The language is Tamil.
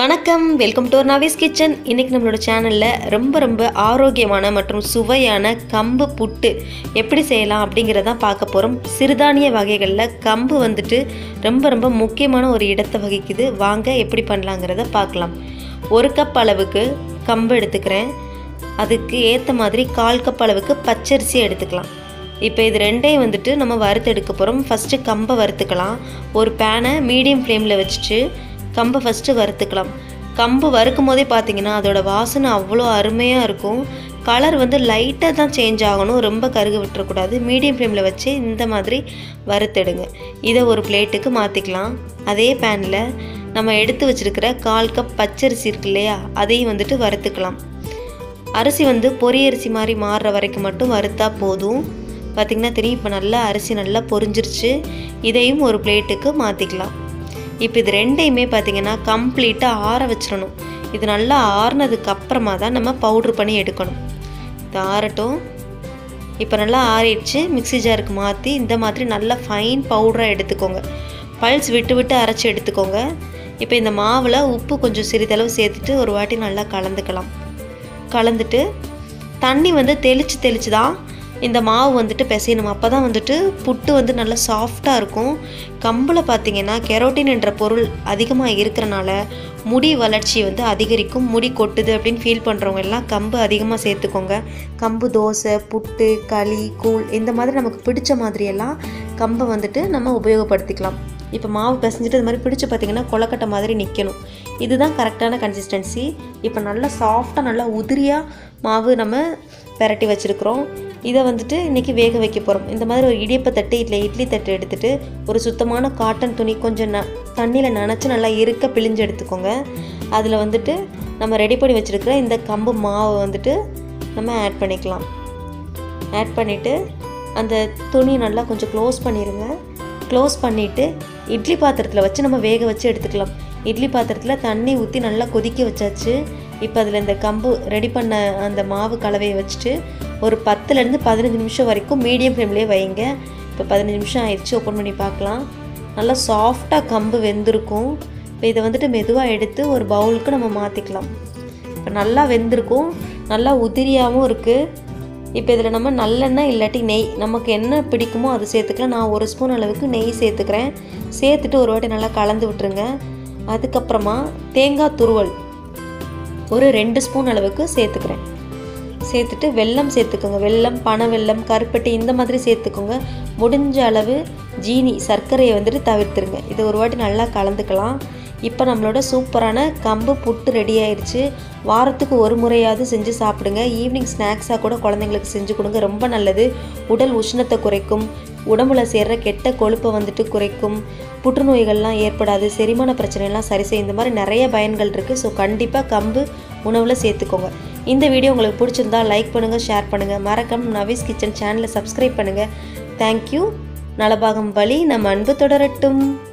வணக்கம் வெல்கம் டு நவீஸ் கிச்சன் இன்றைக்கி நம்மளோட சேனலில் ரொம்ப ரொம்ப ஆரோக்கியமான மற்றும் சுவையான கம்பு புட்டு எப்படி செய்யலாம் அப்படிங்கிறதான் பார்க்க போகிறோம் சிறுதானிய வகைகளில் கம்பு வந்துட்டு ரொம்ப ரொம்ப முக்கியமான ஒரு இடத்தை வகிக்குது வாங்க எப்படி பண்ணலாங்கிறத பார்க்கலாம் ஒரு கப் அளவுக்கு கம்பு எடுத்துக்கிறேன் அதுக்கு ஏற்ற மாதிரி கால் கப் அளவுக்கு பச்சரிசி எடுத்துக்கலாம் இப்போ இது ரெண்டையும் வந்துட்டு நம்ம வறுத்து எடுக்க போகிறோம் ஃபஸ்ட்டு கம்பை வறுத்துக்கலாம் ஒரு பேனை மீடியம் ஃப்ளேமில் வச்சுட்டு கம்பை ஃபஸ்ட்டு வறுத்துக்கலாம் கம்பு வறுக்கும் போதே பார்த்தீங்கன்னா அதோட வாசனை அவ்வளோ அருமையாக இருக்கும் கலர் வந்து லைட்டாக தான் சேஞ்ச் ஆகணும் ரொம்ப கருக விட்டுறக்கூடாது மீடியம் ஃப்ளேமில் வச்சு இந்த மாதிரி வறுத்தெடுங்க இதை ஒரு பிளேட்டுக்கு மாற்றிக்கலாம் அதே பேனில் நம்ம எடுத்து வச்சுருக்கிற கால் கப் பச்சரிசி இருக்கு இல்லையா அதையும் வந்துட்டு வறுத்துக்கலாம் அரிசி வந்து பொரியரிசி மாதிரி மாறுற வரைக்கும் மட்டும் வறுத்தா போதும் பார்த்திங்கன்னா தெரியும் இப்போ நல்லா அரிசி நல்லா பொரிஞ்சிருச்சு இதையும் ஒரு பிளேட்டுக்கு மாற்றிக்கலாம் இப்போ இது ரெண்டையுமே பார்த்திங்கன்னா கம்ப்ளீட்டாக ஆற வச்சிடணும் இது நல்லா ஆறுனதுக்கு அப்புறமா தான் நம்ம பவுட்ரு பண்ணி எடுக்கணும் இது ஆறட்டும் இப்போ நல்லா ஆறிடுச்சு மிக்ஸி ஜாருக்கு மாற்றி இந்த மாதிரி நல்லா ஃபைன் பவுடராக எடுத்துக்கோங்க பல்ஸ் விட்டு விட்டு அரைச்சி எடுத்துக்கோங்க இப்போ இந்த மாவில் உப்பு கொஞ்சம் சிறிதளவு சேர்த்துட்டு ஒரு வாட்டி நல்லா கலந்துக்கலாம் கலந்துட்டு தண்ணி வந்து தெளித்து தெளித்து தான் இந்த மாவு வந்துட்டு பிசையணும் அப்போ தான் வந்துட்டு புட்டு வந்து நல்லா சாஃப்டாக இருக்கும் கம்பில் பார்த்தீங்கன்னா கெரோட்டின் என்ற பொருள் அதிகமாக இருக்கிறனால முடி வளர்ச்சி வந்து அதிகரிக்கும் முடி கொட்டுது அப்படின்னு ஃபீல் பண்ணுறவங்க எல்லாம் கம்பு அதிகமாக சேர்த்துக்கோங்க கம்பு தோசை புட்டு களி கூழ் இந்த மாதிரி நமக்கு பிடிச்ச மாதிரியெல்லாம் கம்பை வந்துட்டு நம்ம உபயோகப்படுத்திக்கலாம் இப்போ மாவு பிசைஞ்சிட்டு இது மாதிரி பிடிச்சி பார்த்தீங்கன்னா கொலக்கட்டை மாதிரி நிற்கணும் இதுதான் கரெக்டான கன்சிஸ்டன்சி இப்போ நல்லா சாஃப்டாக நல்லா உதிரியாக மாவு நம்ம பெரட்டி வச்சுருக்குறோம் இதை வந்துட்டு இன்றைக்கி வேக வைக்க போகிறோம் இந்த மாதிரி ஒரு இடியப்ப தட்டு இல்லை இட்லி தட்டு எடுத்துகிட்டு ஒரு சுத்தமான காட்டன் துணி கொஞ்சம் ந தண்ணியில் நனைச்சி நல்லா இருக்க பிழிஞ்சு எடுத்துக்கோங்க அதில் வந்துட்டு நம்ம ரெடி பண்ணி வச்சுருக்கிற இந்த கம்பு மாவை வந்துட்டு நம்ம ஆட் பண்ணிக்கலாம் ஆட் பண்ணிவிட்டு அந்த துணி நல்லா கொஞ்சம் க்ளோஸ் பண்ணிடுங்க க்ளோஸ் பண்ணிவிட்டு இட்லி பாத்திரத்தில் வச்சு நம்ம வேக வச்சு எடுத்துக்கலாம் இட்லி பாத்திரத்தில் தண்ணி ஊற்றி நல்லா கொதிக்க வச்சாச்சு இப்போ அதில் இந்த கம்பு ரெடி பண்ண அந்த மாவு கலவையை வச்சுட்டு ஒரு பத்துலேருந்து பதினஞ்சு நிமிஷம் வரைக்கும் மீடியம் ஃப்ளேம்லேயே வைங்க இப்போ பதினஞ்சு நிமிஷம் ஆயிடுச்சு ஓப்பன் பண்ணி பார்க்கலாம் நல்லா சாஃப்டாக கம்பு வெந்திருக்கும் இப்போ இதை வந்துட்டு மெதுவாக எடுத்து ஒரு பவுலுக்கு நம்ம மாற்றிக்கலாம் இப்போ நல்லா வெந்திருக்கும் நல்லா உதிரியாகவும் இருக்குது இப்போ இதில் நம்ம நல்லெண்ணெய் இல்லாட்டி நெய் நமக்கு என்ன பிடிக்குமோ அது சேர்த்துக்கலாம் நான் ஒரு ஸ்பூன் அளவுக்கு நெய் சேர்த்துக்கிறேன் சேர்த்துட்டு ஒரு வாட்டி நல்லா கலந்து விட்டுருங்க அதுக்கப்புறமா தேங்காய் துருவல் ஒரு ரெண்டு ஸ்பூன் அளவுக்கு சேர்த்துக்கிறேன் சேர்த்துட்டு வெல்லம் சேர்த்துக்கோங்க வெல்லம் பனை வெல்லம் கருப்பட்டி இந்த மாதிரி சேர்த்துக்கோங்க முடிஞ்ச அளவு ஜீனி சர்க்கரையை வந்துட்டு தவிர்த்துருங்க இதை ஒரு வாட்டி நல்லா கலந்துக்கலாம் இப்போ நம்மளோட சூப்பரான கம்பு புட்டு ரெடி ஆயிடுச்சு வாரத்துக்கு ஒரு முறையாவது செஞ்சு சாப்பிடுங்க ஈவினிங் ஸ்நாக்ஸாக கூட குழந்தைங்களுக்கு செஞ்சு கொடுங்க ரொம்ப நல்லது உடல் உஷ்ணத்தை குறைக்கும் உடம்புல சேர்ற கெட்ட கொழுப்பை வந்துட்டு குறைக்கும் புற்றுநோய்கள்லாம் ஏற்படாது செரிமான பிரச்சனைலாம் சரி செய்யும் இந்த மாதிரி நிறைய பயன்கள் இருக்குது ஸோ கண்டிப்பாக கம்பு உணவில் சேர்த்துக்கோங்க இந்த வீடியோ உங்களுக்கு பிடிச்சிருந்தா லைக் பண்ணுங்கள் ஷேர் பண்ணுங்கள் மறக்காம நவீஸ் கிச்சன் சேனலை சப்ஸ்கிரைப் பண்ணுங்கள் தேங்க்யூ நலபாகம் வழி நம் அன்பு தொடரட்டும்